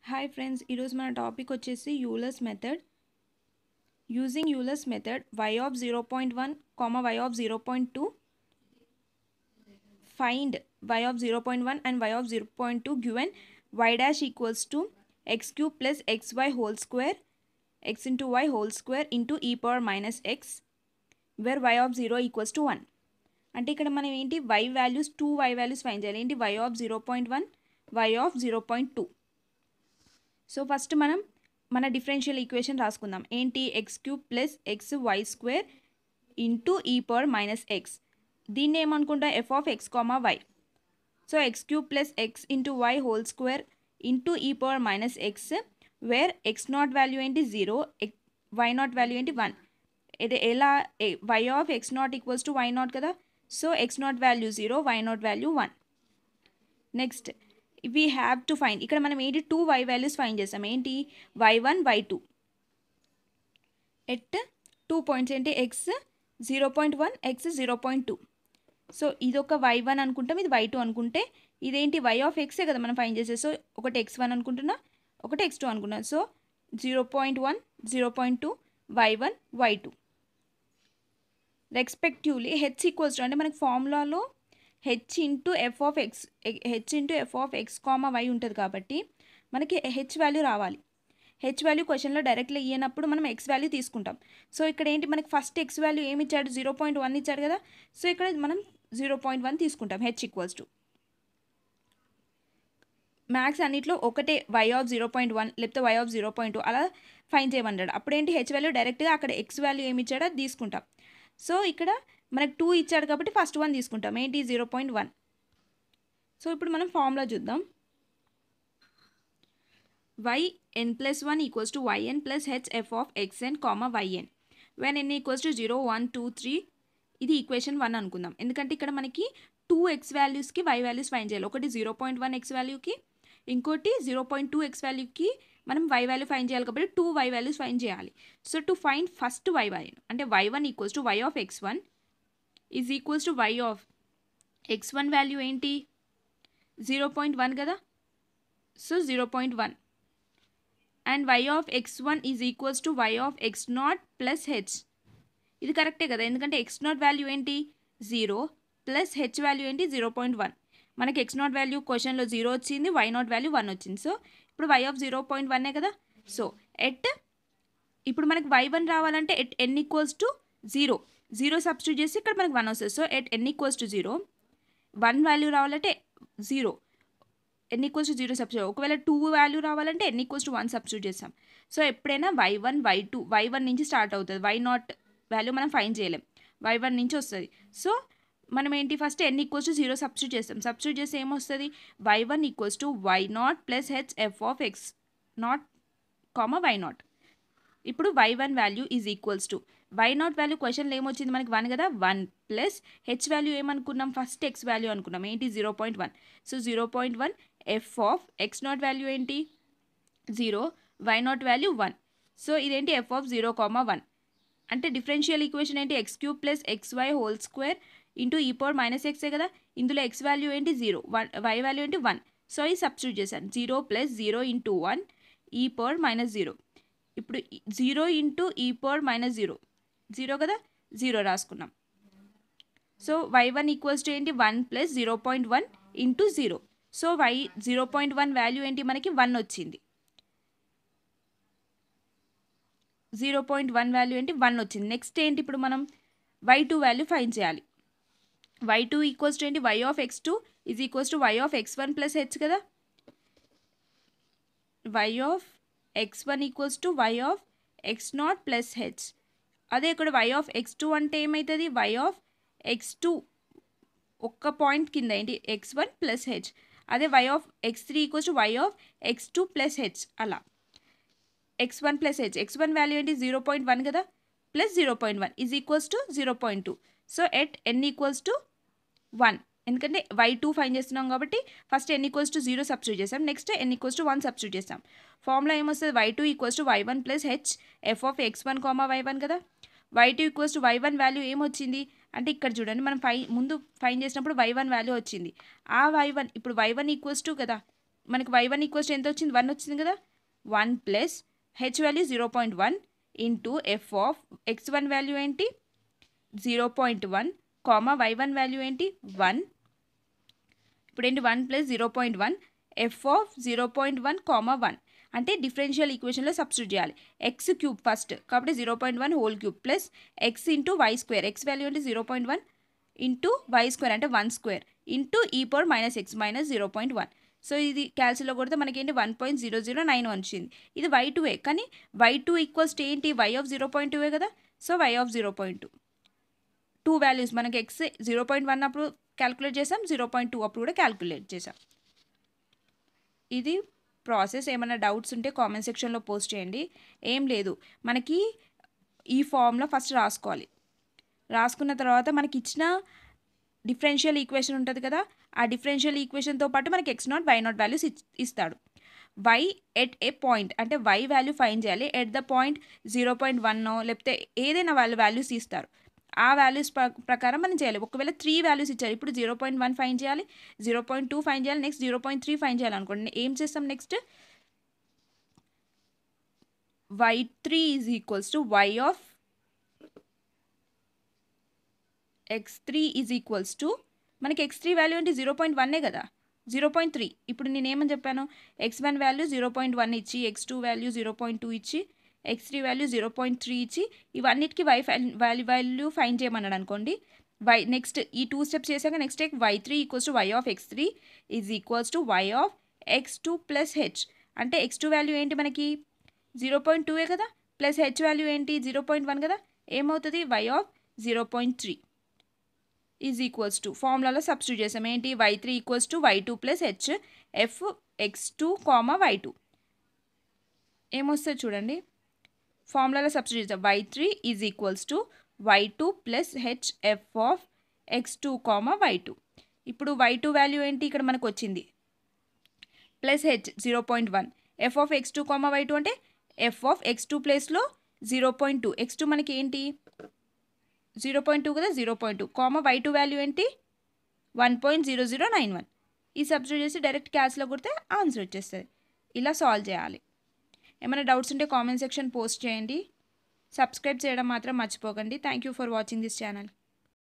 hi friends ఈరోజు మన topic వచ్చేసి Euler's method using Euler's method y of zero point one comma y of zero point two find y of zero point one and y of zero point two given y dash equals to x cube plus x y whole square x into y whole square into e power minus x where y of zero equals to one అంటే ఇక్కడ మనం ఏంటి y values two y values find చేయాలి ఏంటి y of zero point one y of zero point two so first మనం మన differential equation రాసుకుందాం ఏంటి x cube plus x y square into e power minus x దీన్ని ఏమనుకుంటా f of x comma y so x cube plus x into y whole square into e power minus x where x not value ఏంటి zero y not value ఏంటి one ఇది ఎలా y of x not equals to y not కదా so x not value zero y not value one next we have to find ఇక్కడ మనం ఏంటి two y values find చేస్తాం ఏంటి y one y two at two points ఏంటి x zero point one x zero point two so ఇది ఒక why one అనుకుంటాం ఇది వై టూ అనుకుంటే ఇదేంటి వై ఆఫ్ ఎక్సే కదా మనం ఫైండ్ చేసే సో ఒకటి ఎక్స్ వన్ అనుకుంటున్నా ఒకటి ఎక్స్ టూ అనుకున్నా so zero point one zero point two y one y two respectively h equals to అంటే మనకి ఫార్ములాలో h into f of x h into f of x comma y ఉంటుంది కాబట్టి మనకి h value రావాలి h value క్వశ్చన్లో డైరెక్ట్గా ఇయ్యనప్పుడు మనం ఎక్స్ వాల్యూ తీసుకుంటాం సో ఇక్కడ ఏంటి మనకి ఫస్ట్ ఎక్స్ వాల్యూ ఏమి ఇచ్చాడు జీరో పాయింట్ వన్ ఇచ్చాడు కదా సో ఇక్కడ మనం జీరో పాయింట్ వన్ తీసుకుంటాం హెచ్ ఈక్వల్స్ టు మ్యాథ్స్ అన్నిట్లో ఒకటే y of zero point one లేకపోతే y of zero point two అలా ఫైన్ చేయమన్నాడు అప్పుడేంటి హెచ్ వాల్యూ డైరెక్ట్గా అక్కడ ఎక్స్ వాల్యూ ఏమి ఇచ్చాడో అది తీసుకుంటాం సో ఇక్కడ మనకు టూ ఇచ్చాడు కాబట్టి ఫస్ట్ వన్ తీసుకుంటాం ఏంటి జీరో పాయింట్ వన్ సో ఇప్పుడు మనం ఫార్ములా చూద్దాం y n plus one equals to y n plus h f of x n comma y n when n equals to zero one two three ఇది ఈక్వేషన్ వన్ అనుకుందాం ఎందుకంటే ఇక్కడ మనకి టూ ఎక్స్ వాల్యూస్కి y values find చేయాలి ఒకటి జీరో పాయింట్ వన్ ఎక్స్ వాల్యూకి ఇంకోటి జీరో పాయింట్ టూ ఎక్స్ వాల్యూకి మనం వై వాల్యూ ఫైన్ చేయాలి కాబట్టి టూ వై వాల్యూస్ ఫైన్ చేయాలి so to find first y value అంటే why one equals to y of x one is equals to y of x one value ఏంటి zero point one కదా so zero point one and y of x one is equals to y of x not plus h ఇది కరెక్టే కదా ఎందుకంటే x not value ఏంటి zero plus h value ఏంటి zero point one మనకి x not value క్వశ్చన్లో zero వచ్చింది y not value one వచ్చింది సో ఇప్పుడు వై ఆఫ్ జీరో పాయింట్ వన్నే కదా సో ఎట్ ఇప్పుడు మనకి వై వన్ రావాలంటే at n equals to zero zero substitute చేసి ఇక్కడ మనకి వన్ వస్తుంది so at n equals to zero one value రావాలంటే zero n equals to zero substitute ఒకవేళ టూ వాల్యూ రావాలంటే n equals to one substitute చేస్తాం so ఎప్పుడైనా y one y two y one నుంచి స్టార్ట్ అవుతుంది వై నాట్ వాల్యూ మనం find చేయలేం y one నుంచి వస్తుంది సో మనం ఏంటి first n equals to zero substitute చేస్తాం సబ్స్టిట్యూట్ చేస్తే ఏమొస్తుంది y one equals to y not plus h f of x not comma y not ఇప్పుడు y one value is equals to y not value క్వశ్చన్లో ఏమొచ్చింది మనకి one కదా one plus h value ఏమనుకున్నాం first x value అనుకున్నాం ఏంటి zero point one so zero point one f of x not value ఏంటి zero y not value one so ఇదేంటి f of zero comma one అంటే differential equation ఏంటి x cube plus x y whole square into e power minus ఎక్సే కదా ఇందులో x value ఏంటి zero one y value ఏంటి one so ఇది substitute చేశాను zero plus zero into one e power minus zero ఇప్పుడు zero into e power minus zero zero కదా zero రాసుకున్నాం so y one equals to ఏంటి one plus zero point one into zero so y zero point one value ఏంటి మనకి one వచ్చింది zero point one value ఏంటి one వచ్చింది next ఏంటి ఇప్పుడు మనం వై టూ వాల్యూ ఫైన్ చేయాలి వై టూ ఈక్వల్స్ టు ఏంటి y of x two is equals to y of x one plus h కదా y of x one equals to y of x not plus h అదే ఇక్కడ y of x two అంటే ఏమవుతుంది y of x two ఒక్క point కింద ఏంటి x one plus h అదే y of x three equals to y of x two plus h అలా x one plus h x one value ఏంటి zero point one కదా plus zero point one is equals to zero point two so at n equals to one ఎందుకంటే y two find చేస్తున్నాం కాబట్టి first n equals to zero substitute చేస్తాం next n equals to one substitute చేస్తాం formula ఏమొస్తుంది y two equals to y one plus h f of x one comma y one కదా y two equals to y one value ఏమొచ్చింది అంటే ఇక్కడ చూడండి మనం ఫై ముందు ఫైన్ చేసినప్పుడు వై వన్ వాల్యూ వచ్చింది ఆ వై వన్ ఇప్పుడు వై వన్ ఈక్వల్స్ టు కదా మనకి వై వన్ ఈక్వల్స్ ఎంత వచ్చింది వన్ వచ్చింది కదా one plus h value zero point one into f of x one value ఏంటి zero point one comma y one value ఏంటి వన్ ఇప్పుడు ఏంటి one plus zero point one f of zero point one comma one అంటే differential ఈక్వేషన్లో substitute చేయాలి x cube first కాబట్టి zero point one whole cube plus x into y square x value అంటే zero point one into y square అంటే one square into e power minus x minus zero point one so ఇది క్యాల్సిలో కొడితే మనకి ఏంటి one point zero zero nine వచ్చింది ఇది y టూఏ కానీ వై టూ ఈక్వల్స్ టు ఏంటి వై ఆఫ్ జీరో పాయింట్ టూవే కదా so y of zero point two two values మనకి ఎక్స్ జీరో పాయింట్ వన్ అప్పుడు క్యాల్కులేట్ చేసాం జీరో పాయింట్ టూ అప్పుడు కూడా క్యాల్కులేట్ చేసాం ఇది ప్రాసెస్ ఏమైనా డౌట్స్ ఉంటే కామెంట్ సెక్షన్లో పోస్ట్ చేయండి ఏం లేదు మనకి ఈ ఫామ్లో ఫస్ట్ రాసుకోవాలి రాసుకున్న తర్వాత మనకి ఇచ్చిన డిఫరెన్షియల్ ఈక్వేషన్ ఉంటుంది కదా ఆ డిఫరెన్షియల్ ఈక్వేషన్తో పాటు మనకి x not y not values ఇస్తాడు వై ఎట్ ఏ పాయింట్ అంటే వై వాల్యూ ఫైన్ చేయాలి at the point zero point one లేకపోతే ఏదైనా వాళ్ళు వాల్యూస్ ఇస్తారు ఆ వాల్యూస్ ప్రకారం మనం చేయాలి ఒకవేళ త్రీ వాల్యూస్ ఇచ్చారు ఇప్పుడు జీరో పాయింట్ వన్ ఫైన్ చేయాలి జీరో పాయింట్ టూ ఫైన్ చేయాలి next zero point three find చేయాలి అనుకోండి ఏం చేస్తాం next y three is equals to y of x three is equals to మనకి ఎక్స్ త్రీ వాల్యూ అంటే జీరో పాయింట్ వన్నే కదా జీరో పాయింట్ త్రీ ఇప్పుడు నేను ఏమని చెప్పాను x one value zero point one ఇచ్చి x two value zero point two ఇచ్చి x three value zero point three ఇచ్చి ఇవన్నిటికీ వై వాల్యూ వాల్యూ ఫైన్ చేయమన్నాడు అనుకోండి వై నెక్స్ట్ ఈ టూ స్టెప్స్ చేశాక next step y three equals to y of x three is equals to y of x two plus h అంటే x two value ఏంటి మనకి zero point టూఏ కదా plus h value ఏంటి zero point one కదా ఏమవుతుంది y of zero point three is equals to ఫార్ములాలో substitute చేసాం ఏంటి y three equals to y two plus h f x two comma y two ఏమొస్తుంది చూడండి ఫార్ములాలో సబ్స్టిట్యూట్ చేసాం y three is equals to y two plus h f of x two comma y two ఇప్పుడు y two value ఏంటి ఇక్కడ మనకు వచ్చింది plus h zero point one f of x two comma y two అంటే f of x two ప్లేస్లో zero point two x two మనకి ఏంటి zero point two కదా zero point two comma y two value ఏంటి one point zero zero nine one ఈ substitute చేసి direct క్యాష్లో కొడితే ఆన్సర్ వచ్చేస్తుంది ఇలా సాల్వ్ చేయాలి ఏమైనా డౌట్స్ ఉంటే కామెంట్ సెక్షన్ పోస్ట్ చేయండి సబ్స్క్రైబ్ చేయడం మాత్రం మర్చిపోకండి thank you for watching this channel